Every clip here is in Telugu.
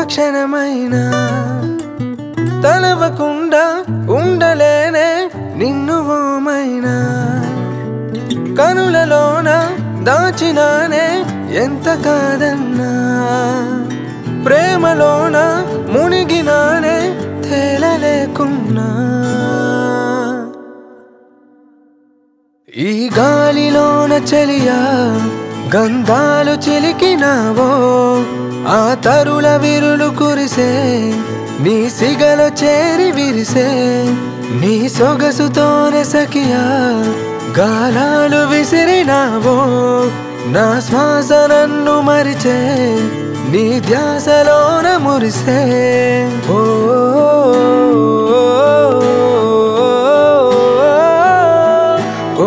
క్షణమైనా తలవకుండా ఉండలేనే నిన్ను ఓమైనా కనులలోన దాచినానే ఎంత కాదన్నా ప్రేమలోన మునిగినానే తేలలేకున్నా ఈ గాలిలోన చలియా గంధాలు చిలికినావో ఆ తరుల విరులు కురిసే నీ సిగలో చేరి విరిసే నీ సొగసుతోనే సఖియా గాలాలు విసిరినావో నా శ్వాస నన్ను మరిచే నీ ధ్యాసలోన మురిసే ఓ ఓ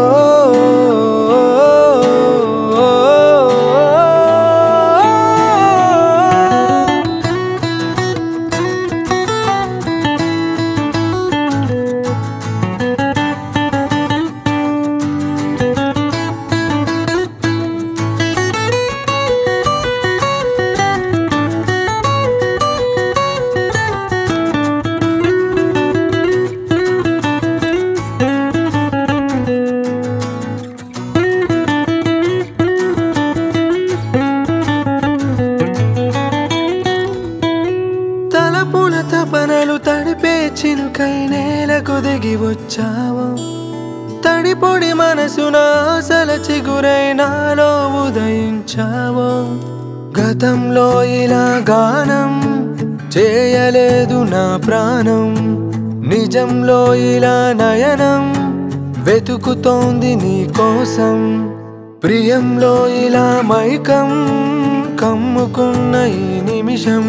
తలపుల తపనలు తడిపే చినుకై నేలకు దిగి వచ్చావు తడిపొడి మనసున ఆశల చిగురై నాలో ఉదయించావు గతంలో ఇలా గానం చేయలేదు నా ప్రాణం నిజంలో ఇలా నయనం వెతుకుతోంది నీ కోసం ప్రియంలో ఇలా మైకం కమ్ముకున్న ఈ నిమిషం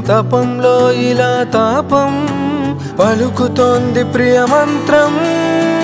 తపంలో ఇలా తాపం పలుకుతోంది ప్రియమంత్రం